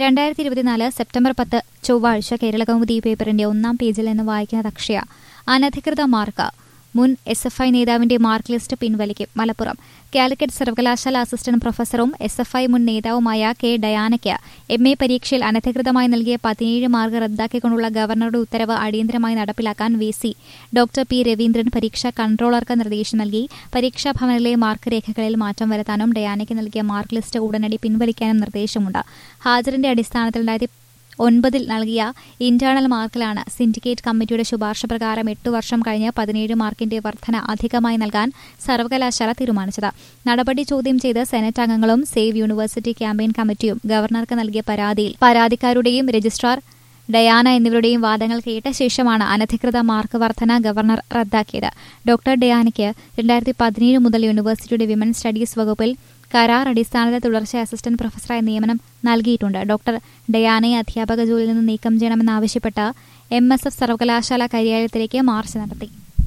രണ്ടായിരത്തി ഇരുപത്തിനാല് സെപ്റ്റംബർ പത്ത് ചൊവ്വാഴ്ച കേരളകൗമുദി പേപ്പറിന്റെ ഒന്നാം പേജിൽ നിന്ന് വായിക്കുന്നത് അക്ഷയ അനധികൃത മാർക്ക് മുൻ എസ് എഫ് ഐ നേതാവിന്റെ മാർക്ക് ലിസ്റ്റ് പിൻവലിക്കും മലപ്പുറം കാലിക്കറ്റ് സർവകലാശാല അസിസ്റ്റന്റ് പ്രൊഫസറും എസ് എഫ് ഐ മുൻ നേതാവുമായ കെ ഡയാനയ്ക്ക് എം എ പരീക്ഷയിൽ അനധികൃതമായി നൽകിയ പതിനേഴ് മാർക്ക് റദ്ദാക്കിക്കൊണ്ടുള്ള ഗവർണറുടെ ഉത്തരവ് അടിയന്തരമായി നടപ്പിലാക്കാൻ V C doctor P Raveendran പരീക്ഷാ കൺട്രോളർക്ക് നിർദ്ദേശം നൽകി പരീക്ഷാ ഭവനിലെ മാർക്ക് രേഖകളിൽ മാറ്റം വരുത്താനും ഡയാനയ്ക്ക് നൽകിയ മാർക്ക് ലിസ്റ്റ് ഉടനടി പിൻവലിക്കാനും നിർദ്ദേശമുണ്ട് ഹാജറിന്റെ അടിസ്ഥാനത്തിൽ രണ്ടായിരത്തി ഒൻപതിൽ നൽകിയ ഇന്റേണൽ മാർക്കിലാണ് സിൻഡിക്കേറ്റ് കമ്മിറ്റിയുടെ ശുപാർശ പ്രകാരം എട്ടു വർഷം കഴിഞ്ഞ് പതിനേഴ് മാർക്കിന്റെ വർധന അധികമായി നൽകാൻ സർവകലാശാല തീരുമാനിച്ചത് നടപടി ചോദ്യം ചെയ്ത് സെനറ്റ് അംഗങ്ങളും സേവ് യൂണിവേഴ്സിറ്റി ക്യാമ്പയിൻ കമ്മിറ്റിയും ഗവർണർക്ക് നൽകിയ പരാതിയിൽ പരാതിക്കാരുടെയും രജിസ്ട്രാർ ഡയാന എന്നിവരുടെയും വാദങ്ങൾ കേട്ട ശേഷമാണ് അനധികൃത മാർക്ക് വർധന ഗവർണർ റദ്ദാക്കിയത് ഡോക്ടർ ഡയാനയ്ക്ക് രണ്ടായിരത്തി പതിനേഴ് മുതൽ യൂണിവേഴ്സിറ്റിയുടെ വിമൻ സ്റ്റഡീസ് വകുപ്പിൽ കരാർ അടിസ്ഥാനത്തിൽ തുടർച്ച അസിസ്റ്റന്റ് പ്രൊഫസറായി നിയമനം നൽകിയിട്ടുണ്ട് ഡോക്ടർ ഡയാനയെ അധ്യാപക ജോലിയിൽ നിന്ന് നീക്കം ചെയ്യണമെന്നാവശ്യപ്പെട്ട് എം എസ് എഫ് സർവകലാശാല കാര്യാലയത്തിലേക്ക് മാർച്ച് നടത്തി